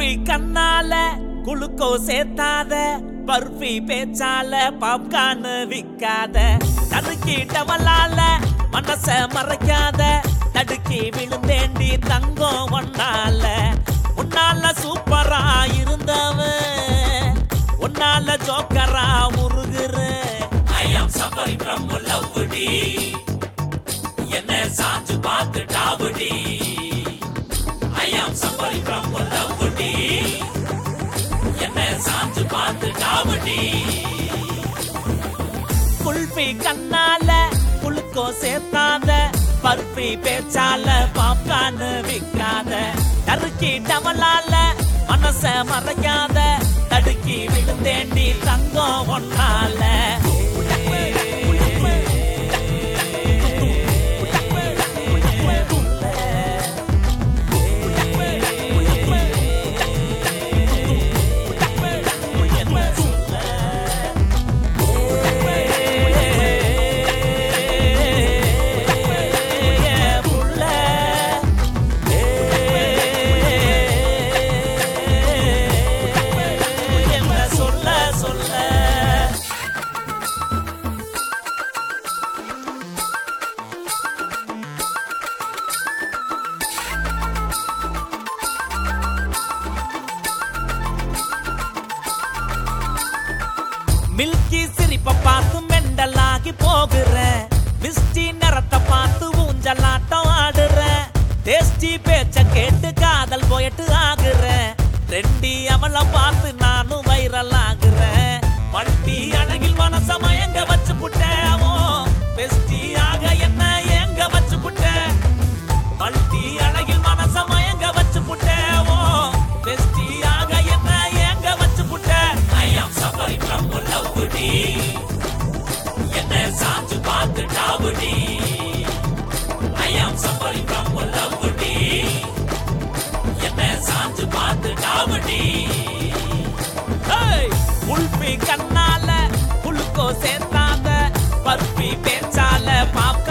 குல்பி கண்ணால குளுக்கோ சேர்த்தாத பர்ஃபி பேச்சால பாப்கார்ன் விக்காத தடுக்கிட்டவளால மனச மறைக்காத தடுக்கி விழுந்தேண்டி தங்கம் ஒன்னால உன்னால சூப்பரா இருந்தவன் உன்னால ஜோக்கரா முருகுற ஐ ஆம் சஃபரி ஃப்ரம் லவ் என்ன சாஞ்சு பார்த்து டாவுடி ஐ ஆம் சஃபரி ஃப்ரம் லவ் என்ன சாஞ்சு பார்த்து டாவுடி குல்பி கண்ணால குளுக்கோ சேர்த்தாத பருப்பி பேச்சால பாப்கார்ன் விக்காத தருக்கி டவலால மனச மறைக்காத தடுக்கி விழுந்தேண்டி தங்கம் ஒன்னால சொல்ல சொல்ல மில்கி சிரிப்ப பார்த்து மெண்டலாகி போகிறேன் மிஸ்டி நிறத்தை பார்த்து ஊஞ்சலாட்டம் ஆடுறேன் டேஸ்டி பேச்ச கேட்டு காதல் போயிட்டு ஆகுறேன் ரெண்டி அவளை பார்த்து நானும் வைரல் ஆகுறேன் மல்டி அழகில் மனச மயங்க வச்சு புட்டேவோ பெஸ்டி ஆக என்ன எங்க வச்சு புட்டேன் மல்டி அழகில் மனச மயங்க வச்சு புட்டேவோ பெஸ்டி ஆக என்ன எங்க வச்சு புட்ட ஐ ஆம் சஃபரிங் ஃப்ரம் லவ் என்ன சாஞ்சு பார்த்து டாவுடி ஐ ஆம் சஃபரிங் ஃப்ரம் லவ் என்ன சாஞ்சு பார்த்து டாவுடி குல்பி கண்ணால குளுக்கோ சேர்த்தாத பருப்பி பேச்சால பாப்கார்ன்